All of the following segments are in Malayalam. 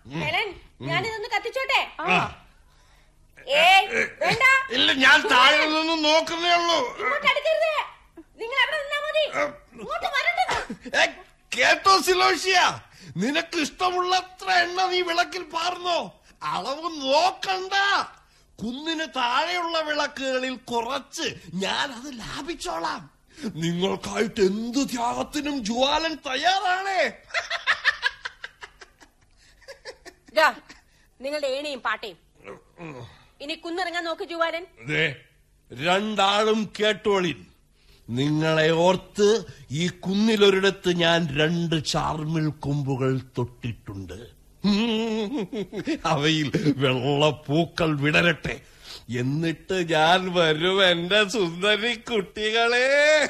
ഹെലൻ ഞാനിതൊന്ന് കത്തിച്ചോട്ടെ ആ. ഏയ് വേണ്ട ഇല്ല ഞാൻ താഴെ നിന്ന് നോക്കുന്നേ ഉള്ളൂ ഇങ്ങോട്ട് അടുക്കരുത് നിങ്ങൾ അവിടെ നിന്നാ മതി ഇങ്ങോട്ട് വരണ്ടത് ഏ, കേട്ടോ സിലോഷ്യ നിനക്ക് ഇഷ്ടമുള്ളത്ര എണ്ണ നീ വിളക്കിൽ പാർന്നോ അളവ് നോക്കണ്ട കുന്നിന് താഴെയുള്ള വിളക്കുകളിൽ കുറച്ച് ഞാൻ അത് ലാഭിച്ചോളാം നിങ്ങൾക്കായിട്ട് എന്തു ത്യാഗത്തിനും ജ്വാലൻ തയ്യാറാണേ ദാ, നിങ്ങളുടെ ഏണിയും പാട്ടയും ഇനി കുന്നിറങ്ങാൻ നോക്ക് ജുവാലൻ ദേ, രണ്ടാളും കേട്ടോളിൻ നിങ്ങളെ ഓർത്ത് ഈ കുന്നിലൊരിടത്ത് ഞാൻ രണ്ട് ചാർമിൽ കൊമ്പുകൾ തൊട്ടിട്ടുണ്ട് അവയിൽ വെള്ളപ്പൂക്കൾ വിടരട്ടെ എന്നിട്ട് ഞാൻ വരും എന്റെ സുന്ദരി കുട്ടികളെ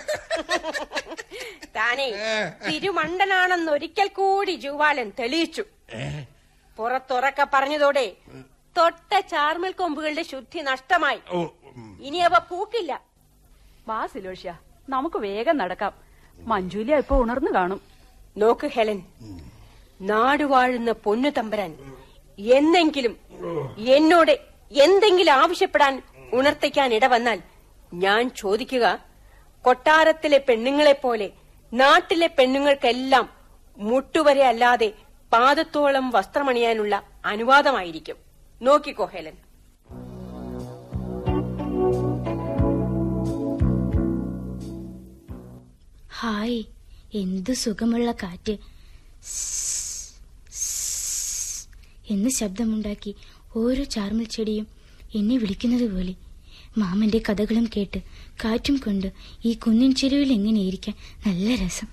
താനേ തിരുമണ്ടനാണെന്ന് ഒരിക്കൽ കൂടി ജുവാലൻ തെളിയിച്ചു ഏ, പുറത്തുറക്കെ പറഞ്ഞതോടെ തൊട്ട ചാർമൽ കൊമ്പുകളുടെ ശുദ്ധി നഷ്ടമായി ഓ, ഉം. ഇനി അവ പൂക്കില്ല വാ സിലോഷ്യ നമുക്ക് വേഗം നടക്കാം മഞ്ജുലിയ ഇപ്പൊ ഉണർന്നു കാണും നോക്ക് ഹെലൻ നാടുവാഴുന്ന പൊന്നു തമ്പരാൻ എന്നെങ്കിലും എന്നോട് എന്തെങ്കിലും ആവശ്യപ്പെടാൻ ഉണർത്തിക്കാൻ ഇടവന്നാൽ ഞാൻ ചോദിക്കുക കൊട്ടാരത്തിലെ പെണ്ണുങ്ങളെ പോലെ നാട്ടിലെ പെണ്ണുങ്ങൾക്കെല്ലാം മുട്ടുവരെ അല്ലാതെ പാദത്തോളം വസ്ത്രമണിയാനുള്ള അനുവാദമായിരിക്കും നോക്കിക്കോ ഹെലൻ ഹായ് എന്തു സുഖമുള്ള കാറ്റ് സ്സ്, സ്സ് എന്ന് ശബ്ദമുണ്ടാക്കി ഓരോ ചാർമൽ ചെടിയും എന്നെ വിളിക്കുന്നത് പോലെ മാമന്റെ കഥകളും കേട്ട് കാറ്റും കൊണ്ട് ഈ കുന്നിൻ ചെരുവിൽ എങ്ങനെയിരിക്കാൻ നല്ല രസം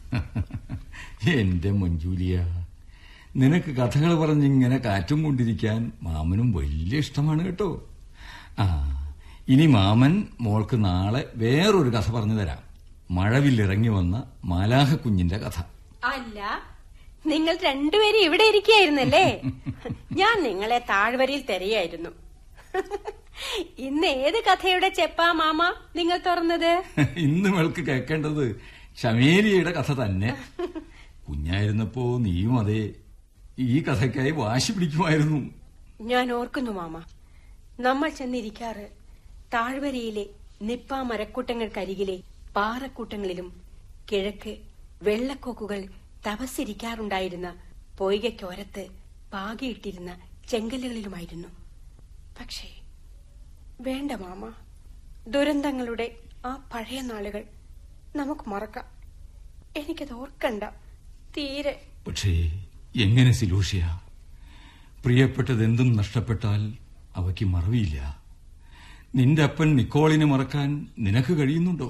എന്റെ മഞ്ജൂലിയ നിനക്ക് കഥകൾ പറഞ്ഞിങ്ങനെ കാറ്റും കൊണ്ടിരിക്കാൻ മാമനും വലിയ ഇഷ്ടമാണ് കേട്ടോ ആ ഇനി മാമൻ മോൾക്ക് നാളെ വേറൊരു കഥ പറഞ്ഞു തരാം മഴവില്ലിറങ്ങി വന്ന മാലാഹ കുഞ്ഞിന്റെ കഥ അല്ല നിങ്ങൾ രണ്ടുപേരും ഇവിടെ ഇരിക്കുകയായിരുന്നല്ലേ ഞാൻ നിങ്ങളെ താഴ്വരയിൽ തിരയായിരുന്നു ഇന്ന് ഏത് കഥയുടെ ചെപ്പാ മാമ നിങ്ങൾ തുറന്നത് ഇന്ന് മേൾക്ക് കേൾക്കേണ്ടത് ഷമേലിയുടെ കഥ തന്നെ കുഞ്ഞായിരുന്നപ്പോ നീയും അതെ ഈ കഥയ്ക്കായി വാശി പിടിക്കുമായിരുന്നു ഞാൻ ഓർക്കുന്നു മാമ നമ്മൾ ചെന്നിരിക്കാറ് താഴ്വരയിലെ നിപ്പ മരക്കൂട്ടങ്ങൾക്കരികിലെ പാറക്കൂട്ടങ്ങളിലും കിഴക്ക് വെള്ളക്കൊക്കുകൾ തപസ്സിരിക്കാറുണ്ടായിരുന്ന പൊയ്കയ്ക്കോരത്ത് പാകിയിട്ടിരുന്ന ചെങ്കല്ലുകളിലുമായിരുന്നു പക്ഷേ വേണ്ട മാമ ദുരന്തങ്ങളുടെ ആ പഴയ നാളുകൾ നമുക്ക് മറക്കാം എനിക്കത് ഓർക്കണ്ട തീരെ പക്ഷേ എങ്ങനെ സിലൂഷ്യ പ്രിയപ്പെട്ടതെന്തും നഷ്ടപ്പെട്ടാൽ അവയ്ക്ക് മറവിയില്ല നിന്റെ അപ്പൻ നിക്കോളിനെ മറക്കാൻ നിനക്ക് കഴിയുന്നുണ്ടോ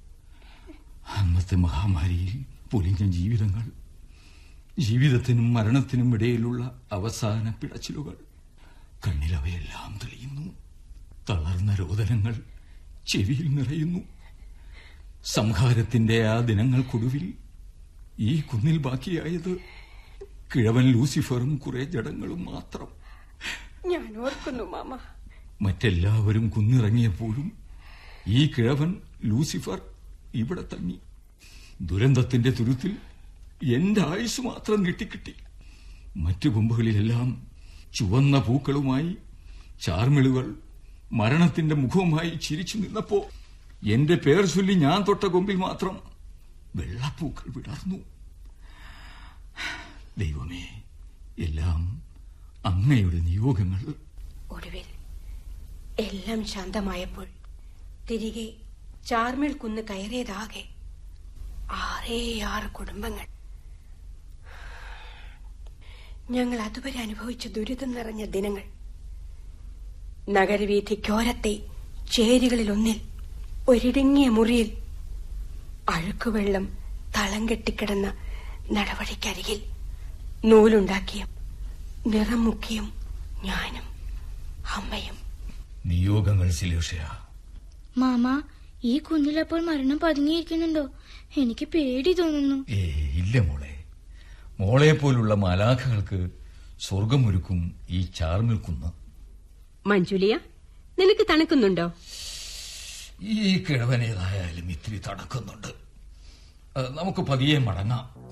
അന്നത്തെ മഹാമാരിയിൽ പൊലിഞ്ഞ ജീവിതങ്ങൾ ജീവിതത്തിനും മരണത്തിനും ഇടയിലുള്ള അവസാന പിടച്ചിലുകൾ കണ്ണിലവയെല്ലാം തെളിയുന്നു തളർന്ന രോദനങ്ങൾ ചെവിയിൽ നിറയുന്നു സംഹാരത്തിന്റെ ആ ദിനങ്ങൾക്കൊടുവിൽ ഈ കുന്നിൽ ബാക്കിയായത് കിഴവൻ ലൂസിഫറും കുറെ ജഡങ്ങളും മാത്രം ഞാൻ ഓർക്കുന്നു മാമ മറ്റെല്ലാവരും കുന്നിറങ്ങിയപ്പോഴും ഈ കിഴവൻ ലൂസിഫർ ഇവിടെ തങ്ങി ദുരന്തത്തിന്റെ തുരുത്തിൽ എന്റെ ആയുസ് മാത്രം കിട്ടിക്കിട്ടി മറ്റു കൊമ്പുകളിലെല്ലാം ചുവന്ന പൂക്കളുമായി ചാർമിളുകൾ മരണത്തിന്റെ മുഖവുമായി ചിരിച്ചു നിന്നപ്പോ എന്റെ പേർ ചൊല്ലി ഞാൻ തൊട്ട കൊമ്പിൽ മാത്രം വെള്ളപ്പൂക്കൾ വിടർന്നു ദൈവമേ എല്ലാം അങ്ങയുടെ നിയോഗങ്ങൾ ഒടുവിൽ എല്ലാം ശാന്തമായപ്പോൾ തിരികെ ചാർമിൾ കുന്ന് കയറിയതാകെ ആറേ ആറ് കുടുംബങ്ങൾ ഞങ്ങൾ അതുവരെ അനുഭവിച്ച ദുരിതം നിറഞ്ഞ ദിനങ്ങൾ നഗരവീഥിക്കോരത്തെ ചേരികളിലൊന്നിൽ ഒരിടുങ്ങിയ മുറിയിൽ അഴുക്കുവെള്ളം തളം കെട്ടിക്കിടന്ന നടവഴിക്കരികിൽ നൂലുണ്ടാക്കിയും നിറം മുക്കിയും ഞാനും അമ്മയും നിയോഗങ്ങൾ സിലോഷയ മാമ ഈ കുന്നിലപ്പോൾ മരണം പതുങ്ങിയിരിക്കുന്നുണ്ടോ എനിക്ക് പേടി തോന്നുന്നു ഏ ഇല്ല മോളെ മോളെ പോലുള്ള മാലാഖകൾക്ക് സ്വർഗമൊരുക്കും ഈ ചാർമിൽ കുന്ന് മഞ്ജുലിയ നിനക്ക് തണുക്കുന്നുണ്ടോ ഈ കിഴവനേതായാലും ഇത്തിരി തടക്കുന്നുണ്ട് ഏ, നമുക്ക് പതിയെ മടങ്ങാം